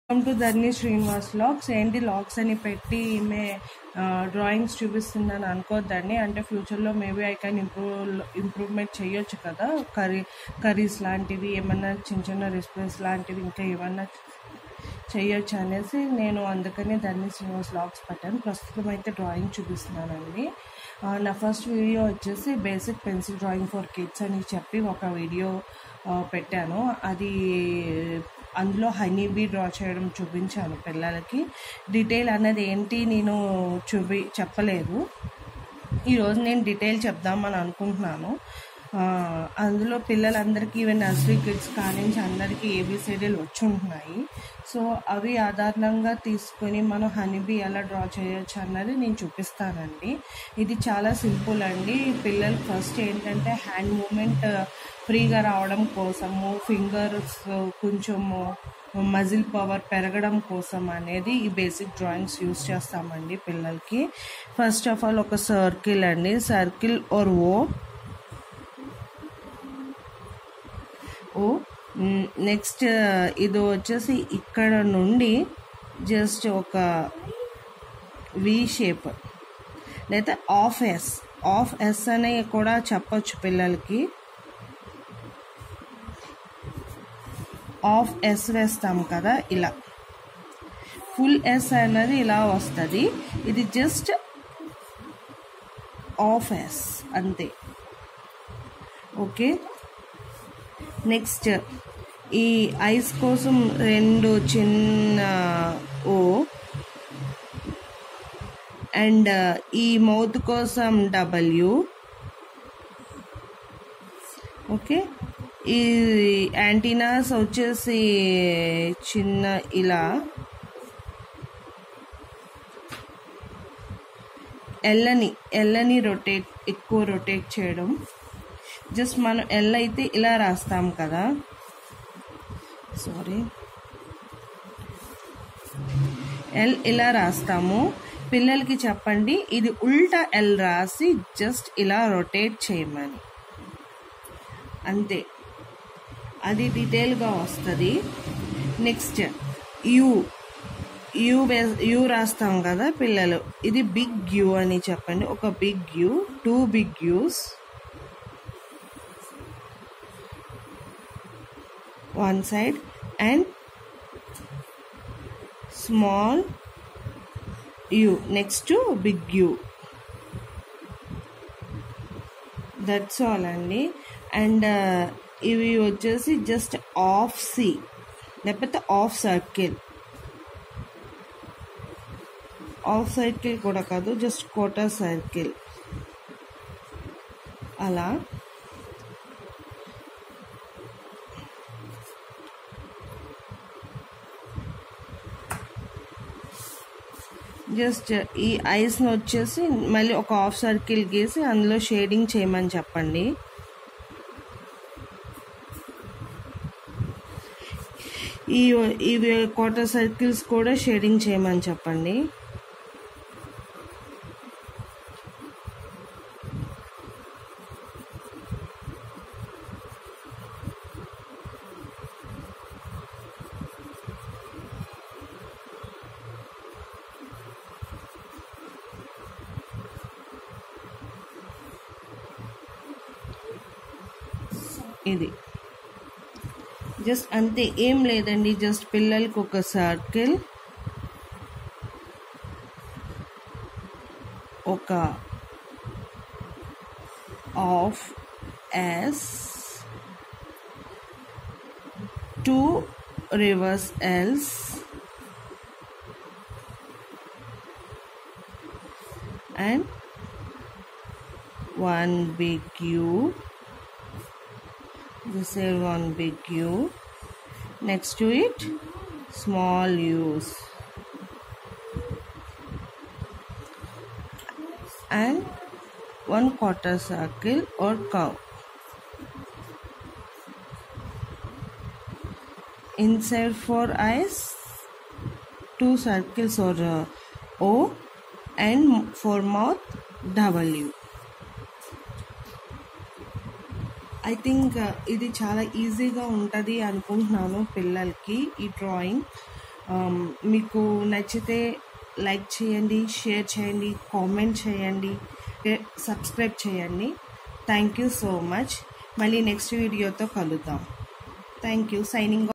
welcome to Dharni Srinivas locks ఏంటి locks అని పెట్టి ఈమె డ్రాయింగ్స్ చూపిస్తుందని అనుకోవద్దండి అంటే ఫ్యూచర్లో maybe I can improve improvement చేయొచ్చు కదా కర్రీ కర్రీస్ లాంటివి ఏమన్నా చిన్న చిన్న రెసిపీస్ లాంటివి ఇంకా ఏమన్నా చేయొచ్చు అనేసి నేను అందుకని ధర్ని శ్రీనివాస్ లాక్స్ పెట్టాను ప్రస్తుతం అయితే డ్రాయింగ్ చూపిస్తున్నానండి ఆ, నా ఫస్ట్ వీడియో వచ్చేసి basic pencil drawing for kids అని చెప్పి ఒక వీడియో ఆ, పెట్టాను అది అందులో హనీ బీ డ్రా చేయడం చూపించాను పిల్లలకి డీటెయిల్ అన్నది ఏంటి నేను చూపి చెప్పలేదు ఈరోజు నేను డీటెయిల్ చెప్దామని అనుకుంటున్నాను ఆ, అందులో పిల్లలందరికీ ఈవెన్ నర్సరీ కిడ్స్ కానించి అందరికీ ఏబిసిడీలు వచ్చి ఉంటున్నాయి సో అవి ఆధారంగా తీసుకొని మనం హనీబీ ఎలా డ్రా చేయొచ్చు అన్నది నేను చూపిస్తానండి ఇది చాలా సింపుల్ అండి పిల్లలు ఫస్ట్ ఏంటంటే హ్యాండ్ మూమెంట్ ఫ్రీగా రావడం కోసము ఫింగర్స్ కొంచెము మజిల్ పవర్ పెరగడం కోసం అనేది ఈ బేసిక్ డ్రాయింగ్స్ యూస్ చేస్తామండి పిల్లలకి ఫస్ట్ ఆఫ్ ఆల్ ఒక సర్కిల్ అండి circle or O O next ఇది వచ్చేసి ఇక్కడ నుండి జస్ట్ ఒక వి షేప్ లేదా ఆఫ్ ఎస్ ఆఫ్ ఎస్ అని కూడా చెప్పొచ్చు పిల్లలకి ఆఫ్ ఎస్ వేస్తాం కదా ఇలా ఫుల్ ఎస్ అన్నది ఇలా వస్తుంది ఇది జస్ట్ ఆఫ్ ఎస్ అంతే ఓకే నెక్స్ట్ ఈ ఐస్ కోసం రెండు చిన్న ఓ అండ్ ఈ మౌత్ కోసం డబ్ల్యూ ఓకే ఈ యాంటీనాస్ వచ్చేసి చిన్న ఇలా ఎల్లని ఎల్లని రొటేట్ ఎక్కువ రొటేట్ చేయడం జస్ట్ మనం ఎల్ అయితే ఇలా రాస్తాం కదా సారీ ఎల్ ఇలా రాస్తాము పిల్లలకి చెప్పండి ఇది ఉల్టా ఎల్ రాసి జస్ట్ ఇలా రొటేట్ చేయమని అంతే అది డీటెయిల్గా వస్తుంది నెక్స్ట్ యూ యూ యూ రాస్తాం కదా పిల్లలు ఇది బిగ్ యూ అని చెప్పండి ఒక big U two big U's one side and small u next to big u that's all అండి అండ్ ఇవి వచ్చేసి జస్ట్ ఆఫ్ సి లేకపోతే ఆఫ్ సర్కిల్ ఆఫ్ సర్కిల్ కూడా కాదు జస్ట్ కోటర్ సర్కిల్ అలా జస్ట్ ఈ ఐస్ని వచ్చేసి మళ్ళీ ఒక హాఫ్ సర్కిల్ గీసి అందులో షేడింగ్ చేయమని చెప్పండి ఈ ఇవి క్వార్టర్ సర్కిల్స్ కూడా షేడింగ్ చేయమని చెప్పండి ఇది జస్ట్ అంతే ఏం లేదండి జస్ట్ పిల్లలకి ఒక సర్కిల్ ఒక half S two reverse Ls and one big U this is one big U next to it small U's and one quarter circle or curve inside four eyes two circles or uh, O and for mouth W I think ఇది చాలా ఈజీగా ఉంటుంది అనుకుంటున్నాను పిల్లలకి ఈ drawing ఆమ్, మీకు నచ్చితే like చేయండి షేర్ చేయండి కామెంట్ చేయండి ఏ- సబ్స్క్రైబ్ చేయండి థ్యాంక్ యూ సో మచ్ మళ్ళీ నెక్స్ట్ వీడియోతో కలుద్దాం థ్యాంక్ యూ సైనింగ్